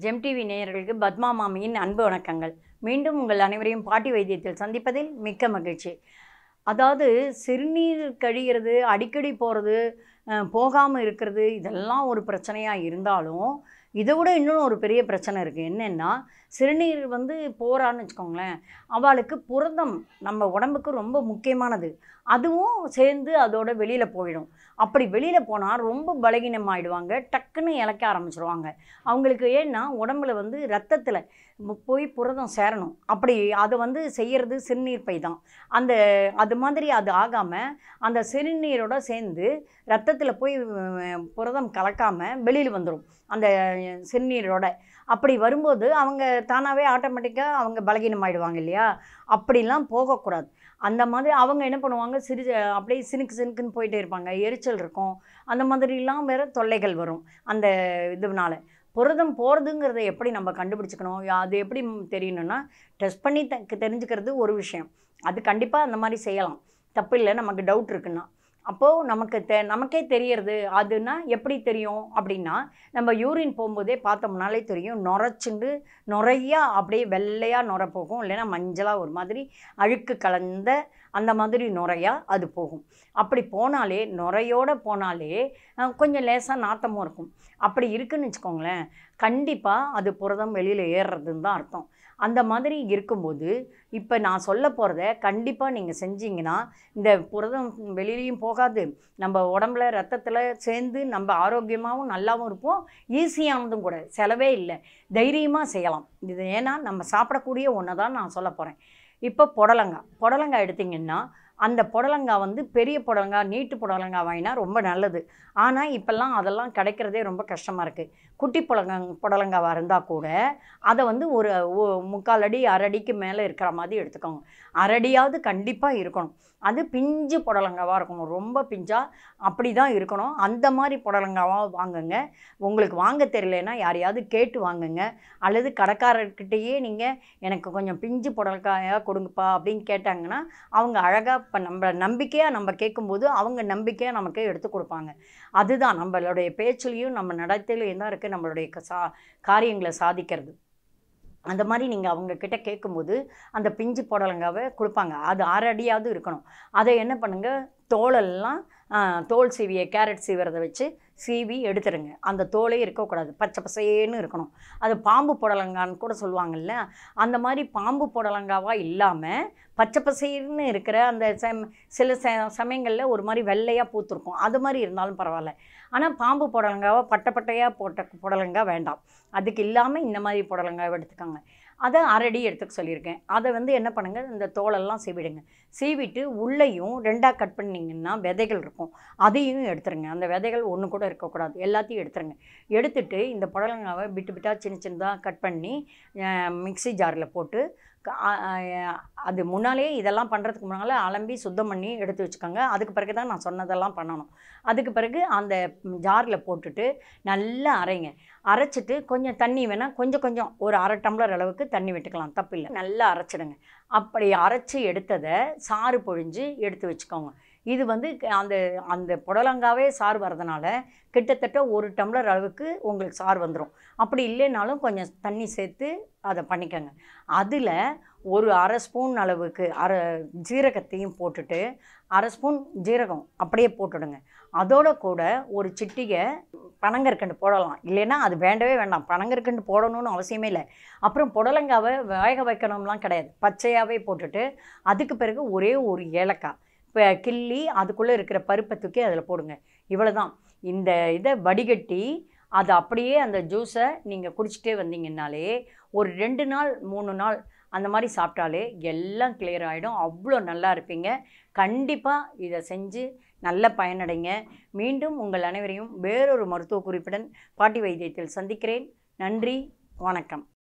GeM TV நேயர்களுக்கு பத்மா மாமியின் அன்பு வணக்கங்கள் மீண்டும் உங்கள் அனைவரையும் பாட்டி வைத்தியத்தில் சந்திப்பதில் மிக்க மகிழ்ச்சி அதாவது சிறுநீர் கழிகிறது அடிக்கடி போகிறது போகாமல் இருக்கிறது இதெல்லாம் ஒரு பிரச்சனையாக இருந்தாலும் இதை விட இன்னும் ஒரு பெரிய பிரச்சனை இருக்குது என்னென்னா சிறுநீர் வந்து போகிறான்னு வச்சுக்கோங்களேன் அவளுக்கு புரதம் நம்ம உடம்புக்கு ரொம்ப முக்கியமானது அதுவும் சேர்ந்து அதோட வெளியில் போயிடும் அப்படி வெளியில் போனால் ரொம்ப பலகீனமாயிடுவாங்க டக்குன்னு இழக்க ஆரம்பிச்சிருவாங்க அவங்களுக்கு ஏன்னா உடம்புல வந்து ரத்தத்தில் போய் புரதம் சேரணும் அப்படி அதை வந்து செய்கிறது சிறுநீர் பை தான் அந்த அது மாதிரி அது ஆகாமல் அந்த சிறுநீரோட சேர்ந்து ரத்தத்தில் போய் அஹ், புரதம் கலக்காமல் வெளியில் வந்துடும் அந்த சிறுநீரோட அப்படி வரும்போது அவங்க தானாகவே ஆட்டோமேட்டிக்காக அவங்க பலகீனமாயிடுவாங்க இல்லையா அப்படிலாம் போகக்கூடாது அந்த மாதிரி அவங்க என்ன பண்ணுவாங்க சிறு அப்படியே சினுக்கு சினுக்குன்னு போயிட்டே இருப்பாங்க எரிச்சல் இருக்கும் அந்த மாதிரிலாம் வேறு தொல்லைகள் வரும் அந்த இதுனால புரதம் போகிறதுங்கிறத எப்படி நம்ம கண்டுபிடிச்சிக்கணும் யா- அது எப்படி ம் தெரியணும்னா டெஸ்ட் பண்ணி த தெரிஞ்சுக்கிறது ஒரு விஷயம் அது கண்டிப்பாக அந்த மாதிரி செய்யலாம் தப்பு இல்லை நமக்கு டவுட் இருக்குன்னா அப்போது நமக்கு தெ நமக்கே தெரியறது அதுனா எப்படி தெரியும் அப்படின்னா நம்ம யூரின் போகும்போதே பார்த்தோம்னாலே தெரியும் நுரைச்சுண்டு நுரையா அப்படியே வெள்ளையாக நுரை போகும் இல்லைன்னா மஞ்சளாக ஒரு மாதிரி அழுக்கு கலந்த அந்த மாதிரி நுரையா அது போகும் அப்படி போனாலே நுரையோடு போனாலே அஹ், கொஞ்சம் லேசாக நாத்தமும் இருக்கும் அப்படி இருக்குன்னு வச்சுக்கோங்களேன் கண்டிப்பாக அது புரதம் வெளியில் ஏறுறதுன்னு தான் அர்த்தம் அந்த மாதிரி இருக்கும்போது இப்போ நான் சொல்ல போகிறத கண்டிப்பாக நீங்கள் செஞ்சீங்கன்னா இந்த புரதம் வெளியிலையும் போகாது நம்ம உடம்புல ரத்தத்தில் சேர்ந்து நம்ம ஆரோக்கியமாகவும் நல்லாவும் இருப்போம் ஈஸியானதும் கூட செலவே இல்லை தைரியமாக செய்யலாம் இது ஏன்னா நம்ம சாப்பிடக்கூடிய ஒன்று தான் நான் சொல்ல போகிறேன் இப்போ புடலங்காய் புடலங்காய் எடுத்திங்கன்னா அந்த புடலங்காய் வந்து பெரிய புடலங்காய் நீட்டு புடலங்காய் வாங்கினா ரொம்ப நல்லது ஆனால் இப்போல்லாம் அதெல்லாம் கிடைக்கிறதே ரொம்ப கஷ்டமாக இருக்குது குட்டி புடலங்காய் புடலங்காவாக இருந்தால் கூட அதை வந்து ஒரு ஒ- முக்கால் அடி அரை அடிக்கு மேலே இருக்கிற மாதிரி எடுத்துக்கோங்க அரடியாவது கண்டிப்பாக இருக்கணும் அது பிஞ்சு புடலங்காவாக இருக்கணும் ரொம்ப பிஞ்சாக அப்படி தான் இருக்கணும் அந்த மாதிரி புடலங்காவாக வாங்குங்க உங்களுக்கு வாங்க தெரியலனா யாரையாவது கேட்டு வாங்குங்க அல்லது கடைக்காரர்கிட்டயே நீங்கள் எனக்கு கொஞ்சம் பிஞ்சு புடலங்காயாக கொடுங்கப்பா அப்படின்னு கேட்டாங்கன்னா அவங்க அழகாக இப்போ நம்ம நம்பிக்கையாக நம்ம கேட்கும்போது அவங்க நம்பிக்கையாக நமக்கு எடுத்து கொடுப்பாங்க அதுதான் நம்மளுடைய பேச்சுலேயும் நம்ம நடத்தையிலையும் தான் இருக்குது நம்மளுடைய க- சா காரியங்களை சாதிக்கிறது அந்த மாதிரி நீங்கள் அவங்கக்கிட்ட கேட்கும்போது அந்த பிஞ்சு புடலங்காவை கொடுப்பாங்க அது அரை அடியாவது இருக்கணும் அதை என்ன பண்ணுங்கள் தோலெல்லாம் ஆ, தோல் சீவிய கேரட் சீவுறதை வச்சு சீவி எடுத்துருங்க அந்த தோலே இருக்கக்கூடாது பச்சை பசேன்னு இருக்கணும் அது பாம்பு புடலங்கான்னு கூட சொல்லுவாங்கல்ல அந்த மாதிரி பாம்பு புடலங்காவாக இல்லாமல் பச்சை பசேர்னு இருக்கிற அந்த சம் சில ச சமயங்களில் ஒரு மாதிரி வெள்ளையாக பூத்துருக்கும் அது மாதிரி இருந்தாலும் பரவாயில்ல ஆனால் பாம்பு புடலங்காவை பட்டை பட்டையாக போட்ட புடலங்காய் வேண்டாம் அதுக்கு இல்லாமல் இந்த மாதிரி புடலங்காவை எடுத்துக்கோங்க அதை அரடி எடுத்துக்க சொல்லியிருக்கேன் அதை வந்து என்ன பண்ணுங்கள் இந்த தோலெல்லாம் சீவிடுங்க சீவிட்டு உள்ளேயும் ரெண்டாக கட் பண்ணிங்கன்னா விதைகள் இருக்கும் அதையும் எடுத்துருங்க அந்த விதைகள் ஒன்று கூட இருக்கக்கூடாது எல்லாத்தையும் எடுத்துருங்க எடுத்துட்டு இந்த புடலங்காவை பிட்டு பிட்டாக சின்ன சின்னதாக கட் பண்ணி மிக்ஸி ஜாரில் போட்டு க- ஆ- ஆ- அது முன்னாலே இதெல்லாம் பண்ணுறதுக்கு முன்னால் அலம்பி சுத்தம் பண்ணி எடுத்து வச்சுக்கோங்க அதுக்கு பிறகு தான் நான் சொன்னதெல்லாம் பண்ணணும் அதுக்கு பிறகு அந்த ஜாரில் போட்டுட்டு நல்லா அரைங்க அரைச்சிட்டு கொஞ்சம் தண்ணி வேணால் கொஞ்சம் கொஞ்சம் ஒரு அரை டம்ளர் அளவுக்கு தண்ணி விட்டுக்கலாம் தப்பில்லை நல்லா அரைச்சிடுங்க அப்படி அரைச்சி எடுத்ததை சாறு பொழிஞ்சு எடுத்து வச்சுக்கோங்க இது வந்து க- அந்த அந்த புடலங்காவே சாறு வரதுனால கிட்டத்தட்ட ஒரு டம்ளர் அளவுக்கு உங்களுக்கு சாறு வந்துடும் அப்படி இல்லைனாலும் கொஞ்சம் தண்ணி சேர்த்து அதை பண்ணிக்கோங்க அதில் ஒரு அரை ஸ்பூன் அளவுக்கு அரை ஜீரகத்தையும் போட்டுட்டு அரை ஸ்பூன் ஜீரகம் அப்படியே போட்டுடுங்க அதோட கூட ஒரு சிட்டிகை பனங்கற்கண்டு போடலாம் இல்லைன்னா அது வேண்டவே வேண்டாம் பனங்கற்கண்டு போடணும்னு அவசியமே இல்லை அப்புறம் புடலங்காவை வேக வைக்கணும்லாம் கிடையாது பச்சையாகவே போட்டுட்டு அதுக்கு பிறகு ஒரே ஒரு ஏலக்காய் இப்போ கிள்ளி அதுக்குள்ளே இருக்கிற பருப்பை தூக்கி அதில் போடுங்க இவ்வளோ தான் இந்த இதை வடிகட்டி அதை அப்படியே அந்த ஜூஸை நீங்கள் குடிச்சிட்டே வந்தீங்கன்னாலே ஒரு ரெண்டு நாள் மூணு நாள் அந்த மாதிரி சாப்பிட்டாலே எல்லாம் கிளியர் ஆகிடும் அவ்வளோ நல்லா இருப்பீங்க கண்டிப்பாக இதை செஞ்சு நல்ல பயனடைங்க மீண்டும் உங்கள் அனைவரையும் வேறொரு மருத்துவ குறிப்புடன் பாட்டி வைத்தியத்தில் சந்திக்கிறேன் நன்றி வணக்கம்